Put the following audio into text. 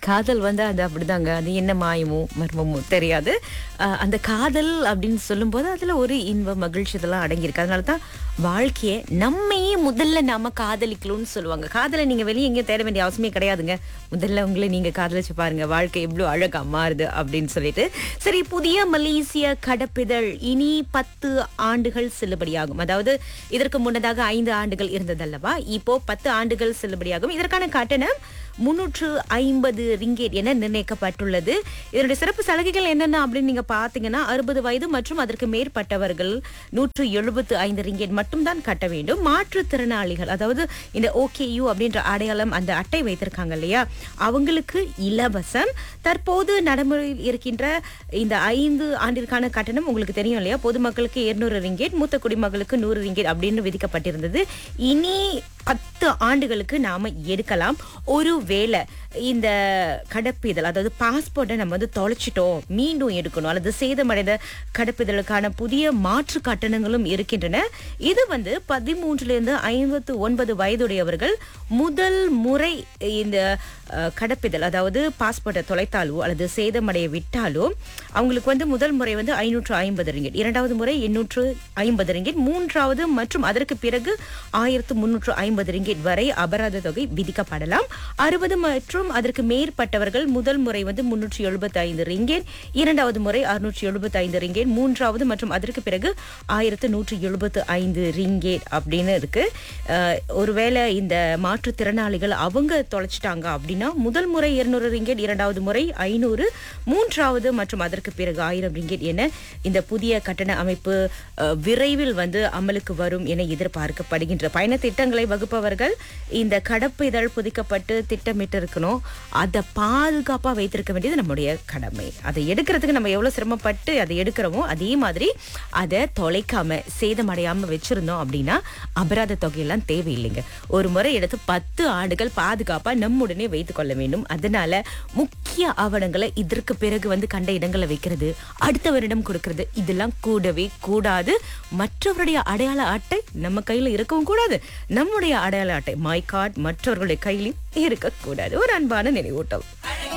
காதல் வந்து அது அப்படிதாங்க அது என்ன மாயமோ மர்மமோ தெரியாது அஹ், அந்த காதல் அப்படின்னு சொல்லும்போது அதுல ஒரு இன்ப மகிழ்ச்சி இதெல்லாம் அடங்கியிருக்கு அதனால தான் வாழ்க்கையை நம்மையே முதல்ல நாம காதலிக்கணும்னு சொல்லுவாங்க காதலை நீங்க வெளியே எங்கேயும் தேட வேண்டிய அவசியமே கிடையாதுங்க முதல்ல உங்களை நீங்க காதலிச்சு பாருங்க வாழ்க்கை எவ்வளவு அழகா மாறுது அப்படின்னு சொல்லிட்டு சரி புதிய மலேசிய கடப்பிதழ் இனி பத்து ஆண்டுகள் செல்லுபடியாகும் அதாவது இதற்கு முன்னதாக ஐந்து ஆண்டுகள் இருந்ததல்லவா இப்போ பத்து ஆண்டுகள் செல்லுபடியாகும் இதற்கான கட்டணம் முன்னூற்று ஐம்பது ரிங்கேட் என நிர்ணயிக்கப்பட்டுள்ளது இதனுடைய சிறப்பு சலுகைகள் என்னென்ன அப்படின்னு நீங்க பாத்தீங்கன்னா அறுபது வயது மற்றும் அதற்கு மேற்பட்டவர்கள் நூற்று எழுபத்து ஐந்து ரிங்கேட் மட்டும்தான் கட்ட வேண்டும் மாற்றுத்திறனாளிகள் அதாவது இந்த ஓகேயு அப்படின்ற அடையாளம் அந்த அட்டை வைத்திருக்காங்க இல்லையா அவங்களுக்கு இலவசம் தற்போது நடைமுறையில் இருக்கின்ற இந்த ஐந்து ஆண்டிற்கான கட்டணம் உங்களுக்கு தெரியும் இல்லையா பொதுமக்களுக்கு இருநூறு ரிங்கேட் மூத்த குடிமக்களுக்கு நூறு ரிங்கேட் அப்படின்னு விதிக்கப்பட்டிருந்தது இனி பத்து ஆண்டுகளுக்கு நாம எடுக்கலாம் ஒருவேளை இந்த கடப்பிதழ் அதாவது பாஸ்போர்ட்டை நம்ம வந்து தொலைச்சிட்டோம் மீண்டும் எடுக்கணும் அல்லது சேதமடைந்த கடப்பிதழுக்கான புதிய மாற்று கட்டணங்களும் இருக்கின்றன இது வந்து பதிமூன்றுல இருந்து ஐம்பத்து ஒன்பது வயதுடையவர்கள் முதல் முறை இந்த அஹ், கடப்பிதழ் அதாவது பாஸ்போர்ட்டை தொலைத்தாலோ அல்லது சேதமடைய விட்டாலோ அவங்களுக்கு வந்து முதல் முறை வந்து ஐநூற்று ஐம்பது ரிங்கிட் இரண்டாவது முறை எண்ணூற்று ஐம்பது ரிங்கிட் மூன்றாவது மற்றும் அதற்கு பிறகு ஆயிரத்து முன்னூற்று ஐம்பது ரிங்கிட் வரை அபராத தொகை விதிக்கப்படலாம் அறுபது மற்றும் அதற்கு மேற்பட்டவர்கள் முதல் முறை வந்து முன்னூற்றி எழுபத்தி ஐந்து ரிங்கேட் இரண்டாவது முறை அறுநூற்றி எழுபத்தி ஐந்து ரிங்கேட் மூன்றாவது மற்றும் அதற்கு பிறகு ஆயிரத்து நூற்றி எழுபத்து ஐந்து ரிங்கேட் அப்படின்னு இருக்கு அஹ், ஒருவேளை இந்த மாற்றுத்திறனாளிகள் அவங்க தொலைச்சிட்டாங்க அப்படின்னா முதல் முறை இருநூறு ரிங்கேட் இரண்டாவது முறை ஐநூறு மூன்றாவது மற்றும் அதற்கு பிறகு ஆயிரம் ரிங்கேட் என இந்த புதிய கட்டண அமைப்பு அஹ், விரைவில் வந்து அமலுக்கு வரும் என எதிர்பார்க்கப்படுகின்ற பயண திட்டங்களை வகுப்பவர்கள் இந்த கடப்பு இதழ் புதிக்கப்பட்டு திட்டமிட்டு இருக்கணும் அதை பாதுகாப்பா வைத்திருக்க வேண்டியது நம்முடைய கடமை அதை எடுக்கிறதுக்கு நம்ம எவ்வளவு சிரமப்பட்டு அதை எடுக்கிறோமோ அதே மாதிரி அதை தொலைக்காம சேதமடையாம வச்சிருந்தோம் அப்படின்னா அபராத தொகையெல்லாம் தேவையில்லைங்க ஒரு முறை எடுத்து பத்து ஆண்டுகள் பாதுகாப்பா நம்முடனே வைத்துக் கொள்ள வேண்டும் அதனால முக்கிய ஆவணங்களை இதற்கு பிறகு வந்து கண்ட இடங்களை வைக்கிறது அடுத்தவரிடம் கொடுக்கிறது இதெல்லாம் கூடவே கூடாது மற்றவருடைய அடையாள அட்டை நம்ம கையில இருக்கவும் கூடாது நம்முடைய அடையாள அட்டை மை கார்டு மற்றவர்களுடைய கையிலும் இருக்கக்கூடாது ஒரு அன்பான நினைவூட்டம்